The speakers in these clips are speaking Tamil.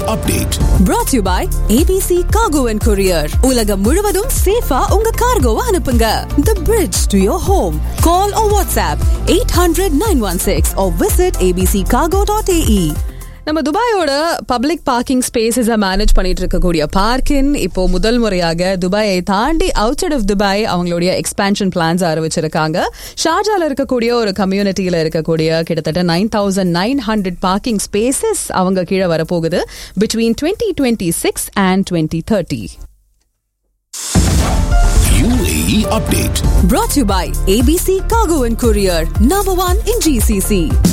update. brought to you by ABC Cargo and Courier. உலகம் முழுவதும் சேஃபா உங்க கார்கோவை அனுப்புங்க. The bridge to your home. Call or WhatsApp 800-916 or visit abccargo.ae. நம்ம துபாயோட பப்ளிக் பார்க்கிங் ஸ்பேசஸ மேனேஜ் பண்ணிட்டு இருக்கக்கூடிய பார்க்கின் இப்போ முதல் முறையாக துபாயை தாண்டி அவுட் சைட் ஆஃப் துபாய் அவங்களுடைய எக்ஸ்பான்ஷன் பிளான்ஸ் அறிவிச்சிருக்காங்க ஷார்ஜால இருக்கக்கூடிய ஒரு கம்யூனிட்டியில இருக்கக்கூடிய கிட்டத்தட்ட nine thousand nine hundred parking spaces அவங்க கீழே வரப்போகுது between twenty twenty six and twenty thirty UAE update. brought to you by ABC Cargo and Courier. Number one in GCC.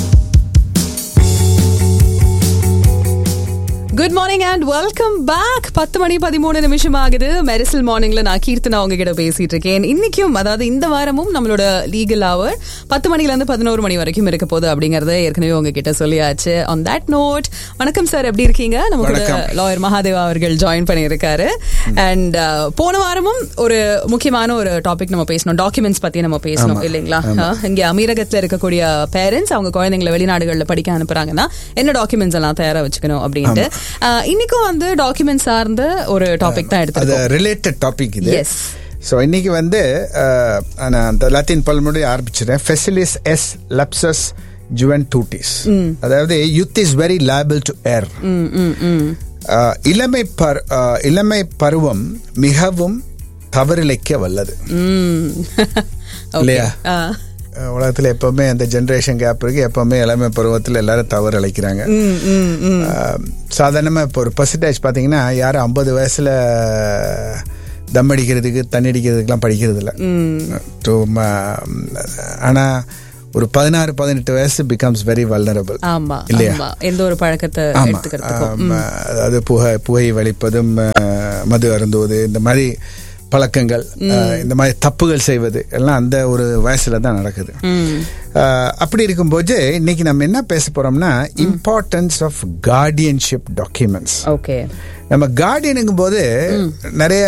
Good morning and welcome back பத்து மணி பதிமூணு நிமிஷம் ஆகுது மெரிசல் மார்னிங்ல நான் கீர்த்தனா உங்ககிட்ட பேசிட்டு இருக்கேன் இன்னைக்கும் அதாவது இந்த வாரமும் நம்மளோட லீகல் அவர் பத்து மணில இருந்து பதினோரு மணி வரைக்கும் இருக்க போகுது அப்படிங்கறத ஏற்கனவே உங்ககிட்ட சொல்லியாச்சு ஆன் தட் நோட் வணக்கம் சார் எப்படி இருக்கீங்க நம்ம கூட வணக்கம். லாயர் மகாதேவா அவர்கள் ஜாயின் பண்ணியிருக்காரு அண்ட் போன வாரமும் ஒரு முக்கியமான ஒரு டாபிக் நம்ம பேசணும் டாக்குமெண்ட்ஸ் பத்தி நம்ம பேசணும் ஆமா. இல்லைங்களா அஹ், இங்க அமீரகத்துல இருக்கக்கூடிய பேரண்ட்ஸ் அவங்க குழந்தைங்களை வெளிநாடுகள்ல படிக்க அனுப்புறாங்கன்னா என்ன டாக்குமெண்ட்ஸ் எல்லாம் தயாரா வச்சுக்கணும் அப்படின்ட்டு அஹ், இன்னைக்கும் வந்து டாக்குமெண்ட் சார்ந்த ஒரு டாபிக் தான் அது எடுத்துருக்கோம் ரிலேட்டட் டாபிக் இது Yes. ஸோ இன்னைக்கு வந்து அஹ், நான் அந்த லத்தீன் பல்முடி ஆரம்பிச்சிட்டேன் ஃபெசிலிஸ் எஸ் லப்சஸ் ஜுவன் டூட்டிஸ் அதாவது youth is very liable to err இளமை பர் அஹ், இளமை பருவம் மிகவும் தவறிழைக்க வல்லது இல்லையா அஹ், உலகத்துல எப்பவுமே அந்த ஜெனரேஷன் கேப் இருக்கு எப்பவுமே இளமை பருவத்தில் எல்லாரும் தவறு அழைக்கிறாங்க அஹ், சாதாரணமா இப்போ ஒரு பர்சன்டேஜ் பாத்தீங்கன்னா யாரும் ஐம்பது வயசுல தம் அடிக்கிறதுக்கு தண்ணி அடிக்கிறதுக்குலாம் படிக்கிறது இல்லை To, ம- ஆனா ஒரு பதினாறு பதினெட்டு வயசு பிகம்ஸ் வெரி வல்னரபிள் ஆமா இல்லையா ஆமா எந்த ஒரு பழக்கத்தை ஆமா எடுத்துக்கிறதுக்கும் ஆமா. அதாவது புகை புகை வலிப்பதும் அஹ், மது அருந்துவது இந்த மாதிரி பழக்கங்கள் அஹ், இந்த மாதிரி தப்புகள் செய்வது எல்லாம் அந்த ஒரு வயசுல தான் நடக்குது அஹ், அப்படி இருக்கும்போது இன்னைக்கு நம்ம என்ன பேச போறோம்னா importance of guardianship documents okay நம்ம கார்டியனுங்கும் போது நிறைய